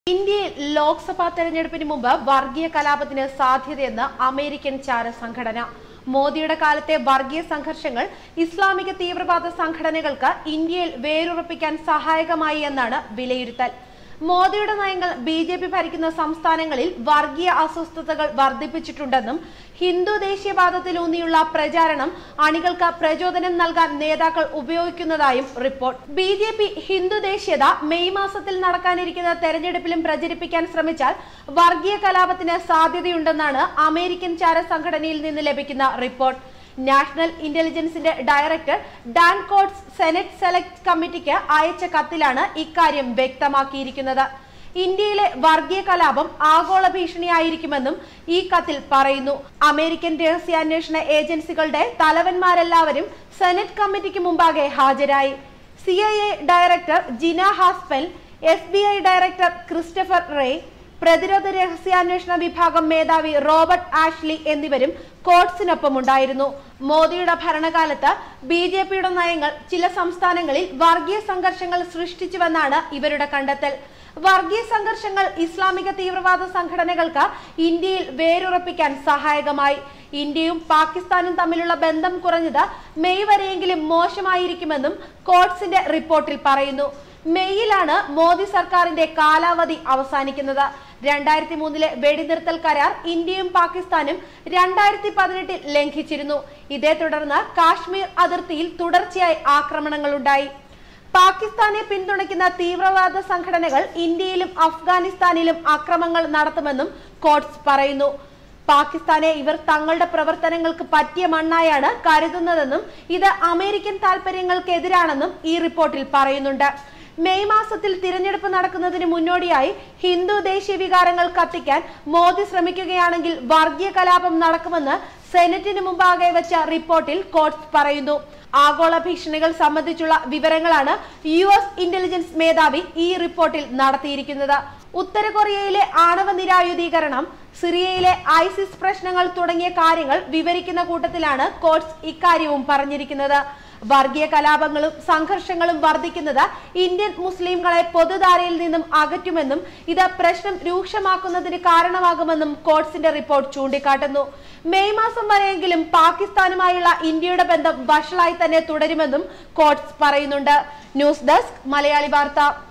ഇന്ത്യയിൽ ലോക്സഭാ തെരഞ്ഞെടുപ്പിന് മുമ്പ് വർഗീയ കലാപത്തിന് സാധ്യതയെന്ന് അമേരിക്കൻ ചാര സംഘടന മോദിയുടെ കാലത്തെ വർഗീയ സംഘർഷങ്ങൾ ഇസ്ലാമിക തീവ്രവാദ സംഘടനകൾക്ക് ഇന്ത്യയിൽ വേരുറപ്പിക്കാൻ സഹായകമായി എന്നാണ് വിലയിരുത്തൽ മോദിയുടെ നയങ്ങൾ ബി ജെ പി ഭരിക്കുന്ന സംസ്ഥാനങ്ങളിൽ വർഗീയ അസ്വസ്ഥതകൾ വർദ്ധിപ്പിച്ചിട്ടുണ്ടെന്നും ഹിന്ദു ദേശീയവാദത്തിലൂന്നിയുള്ള പ്രചാരണം അണികൾക്ക് പ്രചോദനം നൽകാൻ നേതാക്കൾ ഉപയോഗിക്കുന്നതായും report B J P Hindu ദേശീയത മെയ് മാസത്തിൽ നടക്കാനിരിക്കുന്ന തെരഞ്ഞെടുപ്പിലും പ്രചരിപ്പിക്കാൻ ശ്രമിച്ചാൽ വർഗീയ കലാപത്തിന് സാധ്യതയുണ്ടെന്നാണ് അമേരിക്കൻ ചാര സംഘടനയിൽ നിന്ന് ലഭിക്കുന്ന റിപ്പോർട്ട് നാഷണൽ ഇന്റലിജൻസിന്റെ director Dan Coats senate select കമ്മിറ്റിക്ക് അയച്ച കത്തിലാണ് ഇക്കാര്യം വ്യക്തമാക്കിയിരിക്കുന്നത് ഇന്ത്യയിലെ വർഗീയ കലാപം ആഗോള ഭീഷണിയായിരിക്കുമെന്നും ഈ കത്തിൽ പറയുന്നു അമേരിക്കൻ രഹസ്യാന്വേഷണ ഏജൻസികളുടെ തലവന്മാരെല്ലാവരും സെനറ്റ് കമ്മിറ്റിക്ക് മുമ്പാകെ ഹാജരായി C director Gina Haspel F B I director Christopher Wray പ്രതിരോധ രഹസ്യാന്വേഷണ വിഭാഗം മേധാവി റോബർട്ട് ആഷ്ലി എന്നിവരും കോട്സിനൊപ്പം ഉണ്ടായിരുന്നു മോദിയുടെ ഭരണകാലത്ത് ബി ജെ പിയുടെ നയങ്ങൾ ചില സംസ്ഥാനങ്ങളിൽ വർഗീയ സംഘർഷങ്ങൾ സൃഷ്ടിച്ചുവെന്നാണ് ഇവരുടെ കണ്ടെത്തൽ വർഗീയ സംഘർഷങ്ങൾ ഇസ്ലാമിക തീവ്രവാദ സംഘടനകൾക്ക് ഇന്ത്യയിൽ വേരുറപ്പിക്കാൻ സഹായകമായി ഇന്ത്യയും പാകിസ്ഥാനും തമ്മിലുള്ള ബന്ധം കുറഞ്ഞത് മെയ് വരെയെങ്കിലും മോശമായിരിക്കുമെന്നും കോട്സിന്റെ റിപ്പോർട്ടിൽ പറയുന്നു മെയ്യിലാണ് മോദി സർക്കാരിന്റെ കാലാവധി അവസാനിക്കുന്നത് രണ്ടായിരത്തി മൂന്നിലെ വെടിനിർത്തൽ കരാർ ഇന്ത്യയും പാകിസ്ഥാനും രണ്ടായിരത്തി പതിനെട്ടിൽ ലംഘിച്ചിരുന്നു ഇതേ തുടർന്ന് കാശ്മീർ അതിർത്തിയിൽ തുടർച്ചയായി ആക്രമണങ്ങളുണ്ടായി പാകിസ്ഥാനെ പിന്തുണയ്ക്കുന്ന തീവ്രവാദ സംഘടനകൾ ഇന്ത്യയിലും അഫ്ഗാനിസ്ഥാനിലും അക്രമങ്ങൾ നടത്തുമെന്നും കോട്സ് പറയുന്നു പാകിസ്ഥാനെ ഇവർ തങ്ങളുടെ പ്രവർത്തനങ്ങൾക്ക് പറ്റിയ മണ്ണായാണ് കരുതുന്നതെന്നും ഇത് അമേരിക്കൻ താൽപര്യങ്ങൾക്കെതിരാണെന്നും ഈ റിപ്പോർട്ടിൽ പറയുന്നുണ്ട് മെയ് മാസത്തിൽ തിരഞ്ഞെടുപ്പ് നടക്കുന്നതിന് മുന്നോടിയായി ഹിന്ദു ദേശീയ വികാരങ്ങൾ കത്തിക്കാൻ മോദി ശ്രമിക്കുകയാണെങ്കിൽ വർഗീയ കലാപം നടക്കുമെന്ന് സെനറ്റിന് മുമ്പാകെ വെച്ച റിപ്പോർട്ടിൽ കോട്സ് പറയുന്നു ആഗോള ഭീഷണികൾ സംബന്ധിച്ചുള്ള വിവരങ്ങളാണ് യു എസ് ഇന്റലിജൻസ് മേധാവി ഈ റിപ്പോർട്ടിൽ നടത്തിയിരിക്കുന്നത് ഉത്തര കൊറിയയിലെ ആണവ നിരായുധീകരണം സിറിയയിലെ ഐസിസ് പ്രശ്നങ്ങൾ തുടങ്ങിയ കാര്യങ്ങൾ വിവരിക്കുന്ന കൂട്ടത്തിലാണ് കോട്സ് ഇക്കാര്യവും പറഞ്ഞിരിക്കുന്നത് വർഗീയ കലാപങ്ങളും സംഘർഷങ്ങളും വർദ്ധിക്കുന്നത് ഇന്ത്യൻ മുസ്ലിംകളെ പൊതുധാരയിൽ നിന്നും അകറ്റുമെന്നും ഇത് പ്രശ്നം രൂക്ഷമാക്കുന്നതിന് കാരണമാകുമെന്നും കോട്സിന്റെ റിപ്പോർട്ട് ചൂണ്ടിക്കാട്ടുന്നു മെയ് മാസം വരെയെങ്കിലും പാകിസ്ഥാനുമായുള്ള ഇന്ത്യയുടെ ബന്ധം വഷളായി തന്നെ തുടരുമെന്നും കോട്സ് പറയുന്നുണ്ട് ന്യൂസ് ഡെസ്ക് മലയാളി വാർത്ത